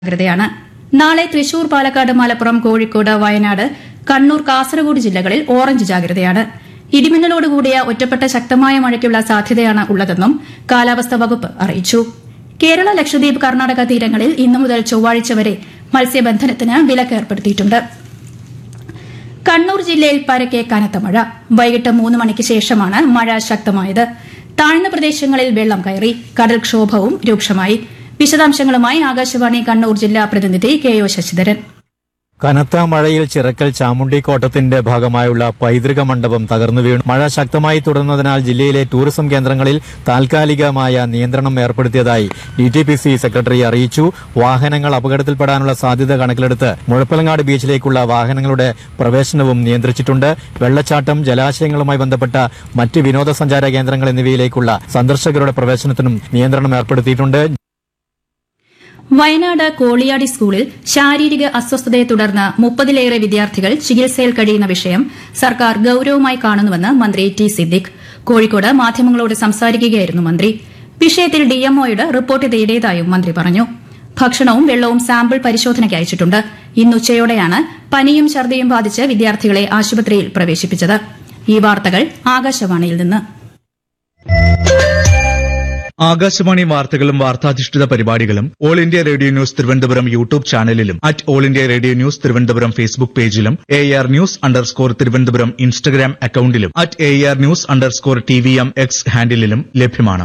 ജാഗ്രതയാണ് നാളെ തൃശൂർ പാലക്കാട് മലപ്പുറം കോഴിക്കോട് വയനാട് കണ്ണൂർ കാസർഗോഡ് ജില്ലകളിൽ ഓറഞ്ച് ജാഗ്രതയാണ് ഇടിമിന്നലോടുകൂടിയ ഒറ്റപ്പെട്ട ശക്തമായ മഴയ്ക്കുള്ള സാധ്യതയാണ് ഉള്ളതെന്നും കാലാവസ്ഥാ വകുപ്പ് അറിയിച്ചു കേരള ലക്ഷദ്വീപ് കർണാടക തീരങ്ങളിൽ ഇന്നു മുതൽ ചൊവ്വാഴ്ച വരെ മത്സ്യബന്ധനത്തിന് വിലക്ക് ഏർപ്പെടുത്തിയിട്ടുണ്ട് കണ്ണൂർ ജില്ലയിൽ പരക്കെ കനത്ത മഴ വൈകിട്ട് മൂന്ന് മണിക്ക് ശേഷമാണ് മഴ ശക്തമായത് താഴ്ന്ന പ്രദേശങ്ങളിൽ വെള്ളം കയറി കടൽക്ഷോഭവും രൂക്ഷമായി വിശദാംശങ്ങളുമായി ആകാശവാണി കണ്ണൂർ ജില്ലാ പ്രതിനിധി കെ ഒ ശശിധരൻ കനത്ത മഴയിൽ ചിറക്കൽ ചാമുണ്ടിക്കോട്ടത്തിന്റെ ഭാഗമായുള്ള പൈതൃക മണ്ഡപം തകർന്നു വീണു മഴ ശക്തമായി തുടർന്നതിനാൽ ജില്ലയിലെ ടൂറിസം കേന്ദ്രങ്ങളിൽ താൽക്കാലികമായ നിയന്ത്രണം ഏർപ്പെടുത്തിയതായി D T P C secretary അറിയിച്ചു വാഹനങ്ങൾ അപകടത്തിൽപ്പെടാനുള്ള സാധ്യത കണക്കിലെടുത്ത് മുഴപ്പിലങ്ങാട് ബീച്ചിലേക്കുള്ള വാഹനങ്ങളുടെ പ്രവേശനവും നിയന്ത്രിച്ചിട്ടുണ്ട് വെള്ളച്ചാട്ടം ജലാശയങ്ങളുമായി ബന്ധപ്പെട്ട മറ്റ് വിനോദസഞ്ചാര കേന്ദ്രങ്ങൾ എന്നിവയിലേക്കുള്ള സന്ദർശകരുടെ പ്രവേശനത്തിനും നിയന്ത്രണം ഏർപ്പെടുത്തിയിട്ടുണ്ട് വയനാട് കോളിയാടി സ്കൂളിൽ ശാരീരിക അസ്വസ്ഥതയെ തുടർന്ന് മുപ്പതിലേറെ വിദ്യാർത്ഥികൾ ചികിത്സയിൽ കഴിയുന്ന വിഷയം സർക്കാർ ഗൌരവമായി കാണുന്നുവെന്ന് മന്ത്രി ടി സിദ്ദിഖ് കോഴിക്കോട് മാധ്യമങ്ങളോട് സംസാരിക്കുകയായിരുന്നു മന്ത്രി വിഷയത്തിൽ ഡിഎംഒയുടെ റിപ്പോർട്ട് തേടിയതായും മന്ത്രി പറഞ്ഞു ഭക്ഷണവും വെള്ളവും സാമ്പിൾ പരിശോധനയ്ക്ക് അയച്ചിട്ടുണ്ട് ഇന്നുച്ചയോടെയാണ് പനിയും ഛർദിയും ബാധിച്ച് വിദ്യാർത്ഥികളെ ആശുപത്രിയിൽ പ്രവേശിപ്പിച്ചത് ഈ വാർത്തകൾ ആകാശവാണിയിൽ നിന്ന് ആകാശവാണി വാർത്തകളും വാർത്താധിഷ്ഠിത പരിപാടികളും All India Radio News Thiruvananthapuram YouTube ചാനലിലും at All India Radio News Thiruvananthapuram Facebook പേജിലും A R news underscore Thiruvananthapuram Instagram അക്കൌണ്ടിലും at A R news underscore T V M X ഹാൻഡിലും ലഭ്യമാണ്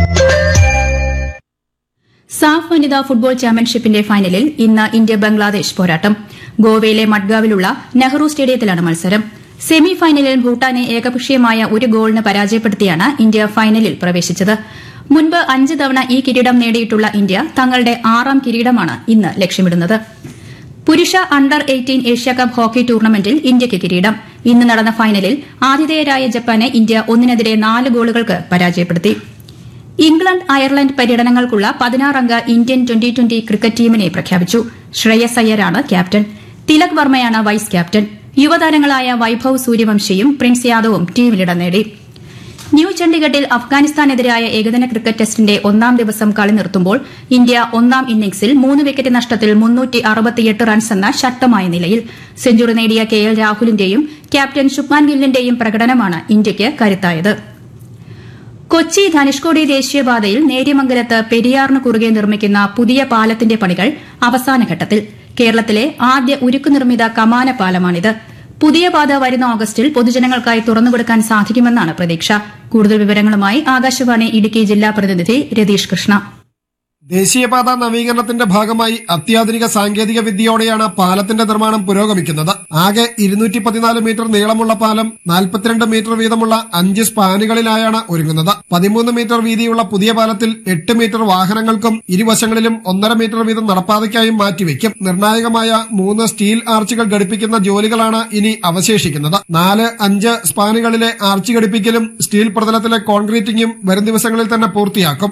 സാഫ് വനിതാ ഫുട്ബോൾ ചാമ്പ്യൻഷിപ്പിന്റെ ഫൈനലിൽ ഇന്ന് ഇന്ത്യ ബംഗ്ലാദേശ് പോരാട്ടം ഗോവയിലെ മഡ്ഗാവിലുള്ള നെഹ്റു സ്റ്റേഡിയത്തിലാണ് മത്സരം സെമി ഫൈനലിൽ ഭൂട്ടാനെ ഏകപക്ഷീയമായ ഒരു ഗോളിന് പരാജയപ്പെടുത്തിയാണ് ഇന്ത്യ ഫൈനലിൽ പ്രവേശിച്ചത് മുൻപ് അഞ്ച് തവണ ഈ കിരീടം നേടിയിട്ടുള്ള ഇന്ത്യ തങ്ങളുടെ ആറാം കിരീടമാണ് ഇന്ന് ലക്ഷ്യമിടുന്നത് പുരുഷ അണ്ടർ എയ്റ്റീൻ ഏഷ്യാകപ്പ് ഹോക്കി ടൂർണമെന്റിൽ ഇന്ത്യയ്ക്ക് കിരീടം ഇന്ന് നടന്ന ഫൈനലിൽ ആതിഥേയരായ ജപ്പാനെ ഇന്ത്യ ഒന്നിനെതിരെ നാല് ഗോളുകൾക്ക് പരാജയപ്പെടുത്തി ഇംഗ്ലണ്ട് അയർലൻഡ് പര്യടനങ്ങൾക്കുള്ള പതിനാറംഗ ഇന്ത്യൻ ട്വന്റി ട്വന്റി ക്രിക്കറ്റ് ടീമിനെ പ്രഖ്യാപിച്ചു ശ്രേയസ് അയ്യരാണ് ക്യാപ്റ്റൻ തിലക് വർമ്മയാണ് വൈസ് ക്യാപ്റ്റൻ യുവതാരങ്ങളായ വൈഭവ് സൂര്യവംശിയും പ്രിൻസ് യാദവും ടീമിലിടം നേടി ന്യൂ ചണ്ഡിഗഡിൽ അഫ്ഗാനിസ്ഥാനെതിരായ ഏകദിന ക്രിക്കറ്റ് ടെസ്റ്റിന്റെ ഒന്നാം ദിവസം കളി നിർത്തുമ്പോൾ ഇന്ത്യ ഒന്നാം ഇന്നിംഗ്സിൽ മൂന്ന് വിക്കറ്റ് നഷ്ടത്തിൽ മുന്നൂറ്റി അറുപത്തിയെട്ട് റൺസ് എന്ന ശക്തമായ നിലയിൽ സെഞ്ചുറി നേടിയ കെ എൽ രാഹുലിന്റെയും ക്യാപ്റ്റൻ ശുഭ്മാൻ ഗില്ലിന്റെയും പ്രകടനമാണ് ഇന്ത്യയ്ക്ക് കരുത്തായത് കൊച്ചി ധനുഷ്കോടി ദേശീയപാതയിൽ നേര്യമംഗലത്ത് പെരിയാറിന് കുറുകെ നിർമ്മിക്കുന്ന പുതിയ പാലത്തിന്റെ പണികൾ അവസാനഘട്ടത്തിൽ കേരളത്തിലെ ആദ്യ ഉരുക്കു നിർമ്മിത കമാന പാലമാണിത് പുതിയ പാത വരുന്ന ഓഗസ്റ്റിൽ പൊതുജനങ്ങൾക്കായി തുറന്നുകൊടുക്കാൻ സാധിക്കുമെന്നാണ് പ്രതീക്ഷ കൂടുതൽ വിവരങ്ങളുമായി ആകാശവാണി ഇടുക്കി ജില്ലാ പ്രതിനിധി രതീഷ് കൃഷ്ണ ദേശീയപാത നവീകരണത്തിന്റെ ഭാഗമായി അത്യാധുനിക സാങ്കേതിക വിദ്യയോടെയാണ് പാലത്തിന്റെ നിർമ്മാണം പുരോഗമിക്കുന്നത് ആകെ ഇരുന്നൂറ്റി പതിനാല് മീറ്റർ നീളമുള്ള പാലം നാൽപ്പത്തിരണ്ട് മീറ്റർ വീതമുള്ള അഞ്ച് സ്പാനുകളിലായാണ് ഒരുങ്ങുന്നത് പതിമൂന്ന് മീറ്റർ വീതിയുള്ള പുതിയ പാലത്തിൽ എട്ട് മീറ്റർ വാഹനങ്ങൾക്കും ഇരുവശങ്ങളിലും ഒന്നര മീറ്റർ വീതം നടപ്പാതയ്ക്കായും മാറ്റിവെക്കും നിർണായകമായ മൂന്ന് സ്റ്റീൽ ആർച്ചുകൾ ഘടിപ്പിക്കുന്ന ജോലികളാണ് ഇനി അവശേഷിക്കുന്നത് നാല് അഞ്ച് സ്പാനുകളിലെ ആർച്ച് ഘടിപ്പിക്കലും സ്റ്റീൽ പ്രതലത്തിലെ കോൺക്രീറ്റിംഗും വരും ദിവസങ്ങളിൽ തന്നെ പൂർത്തിയാക്കും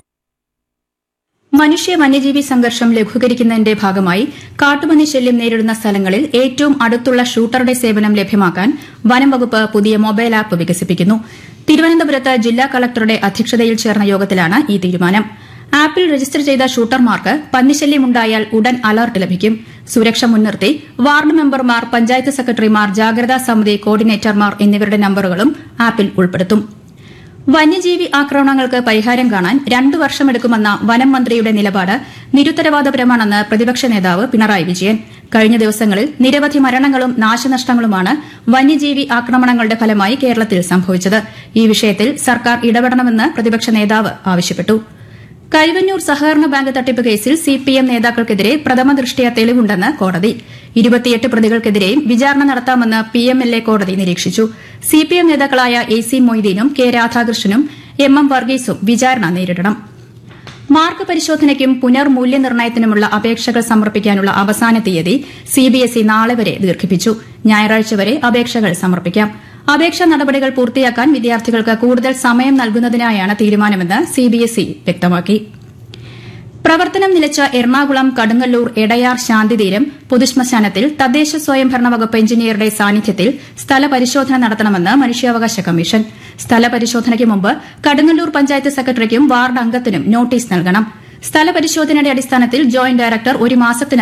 മനുഷ്യ വന്യജീവി സംഘർഷം ലഘൂകരിക്കുന്നതിന്റെ ഭാഗമായി കാട്ടുപന്നി ശല്യം നേരിടുന്ന സ്ഥലങ്ങളിൽ ഏറ്റവും അടുത്തുള്ള ഷൂട്ടറുടെ സേവനം ലഭ്യമാക്കാൻ വനം വകുപ്പ് പുതിയ മൊബൈൽ ആപ്പ് വികസിപ്പിക്കുന്നു തിരുവനന്തപുരത്ത് ജില്ലാ കളക്ടറുടെ അധ്യക്ഷതയിൽ ചേർന്ന യോഗത്തിലാണ് ഈ തീരുമാനം ആപ്പിൽ രജിസ്റ്റർ ചെയ്ത ഷൂട്ടർമാർക്ക് പന്നിശല്യമുണ്ടായാൽ ഉടൻ അലർട്ട് ലഭിക്കും സുരക്ഷ മുൻനിർത്തി വാർഡ് മെമ്പർമാർ പഞ്ചായത്ത് സെക്രട്ടറിമാർ ജാഗ്രതാ സമിതി കോർഡിനേറ്റർമാർ എന്നിവരുടെ നമ്പറുകളും ആപ്പിൽ ഉൾപ്പെടുത്തും വന്യജീവി ആക്രമണങ്ങൾക്ക് പരിഹാരം കാണാൻ രണ്ടു വർഷമെടുക്കുമെന്ന വനം മന്ത്രിയുടെ നിലപാട് നിരുത്തരവാദപരമാണെന്ന് പ്രതിപക്ഷ നേതാവ് പിണറായി വിജയൻ കഴിഞ്ഞ ദിവസങ്ങളിൽ നിരവധി മരണങ്ങളും നാശനഷ്ടങ്ങളുമാണ് വന്യജീവി ആക്രമണങ്ങളുടെ ഫലമായി കേരളത്തിൽ സംഭവിച്ചത് ഈ വിഷയത്തിൽ സർക്കാർ ഇടപെടണമെന്ന് പ്രതിപക്ഷ നേതാവ് ആവശ്യപ്പെട്ടു കരുവന്നൂർ സഹകരണ ബാങ്ക് തട്ടിപ്പ് കേസിൽ സിപിഎം നേതാക്കൾക്കെതിരെ പ്രഥമ ദൃഷ്ടിയ തെളിവുണ്ടെന്ന് കോടതി ഇരുപത്തിയെട്ട് പ്രതികൾക്കെതിരെയും വിചാരണ നടത്താമെന്ന് പിഎംഎൽഎ കോടതി നിരീക്ഷിച്ചു സിപിഎം നേതാക്കളായ എ സി മൊയ്തീനും കെ രാധാകൃഷ്ണനും എം എം വർഗീസും വിചാരണ നേരിടണം മാർക്ക് പരിശോധനയ്ക്കും പുനർമൂല്യനിർണ്ണയത്തിനുമുള്ള അപേക്ഷകൾ സമർപ്പിക്കാനുള്ള അവസാന തീയതി സിബിഎസ്ഇ നാളെ വരെ ദീർഘിപ്പിച്ചു ഞായറാഴ്ച വരെ അപേക്ഷകൾ സമർപ്പിക്കാം അപേക്ഷാ നടപടികൾ പൂർത്തിയാക്കാൻ വിദ്യാർത്ഥികൾക്ക് കൂടുതൽ സമയം നൽകുന്നതിനായാണ് തീരുമാനമെന്ന് സിബിഎസ്ഇ വ്യക്തമാക്കി പ്രവർത്തനം നിലച്ച എറണാകുളം കടുങ്ങല്ലൂർ എടയാർ ശാന്തിതീരം പൊതുശ്മശാനത്തിൽ തദ്ദേശ സ്വയംഭരണ വകുപ്പ് എഞ്ചിനീയറുടെ സാന്നിധ്യത്തിൽ സ്ഥലപരിശോധന നടത്തണമെന്ന് മനുഷ്യാവകാശ കമ്മീഷൻ സ്ഥലപരിശോധനയ്ക്ക് മുമ്പ് കടുങ്ങല്ലൂർ പഞ്ചായത്ത് സെക്രട്ടറിക്കും വാർഡ് അംഗത്തിനും നോട്ടീസ് നൽകണം സ്ഥലപരിശോധനയുടെ അടിസ്ഥാനത്തിൽ ജോയിന്റ് ഡയറക്ടർ ഒരു മാസത്തിന്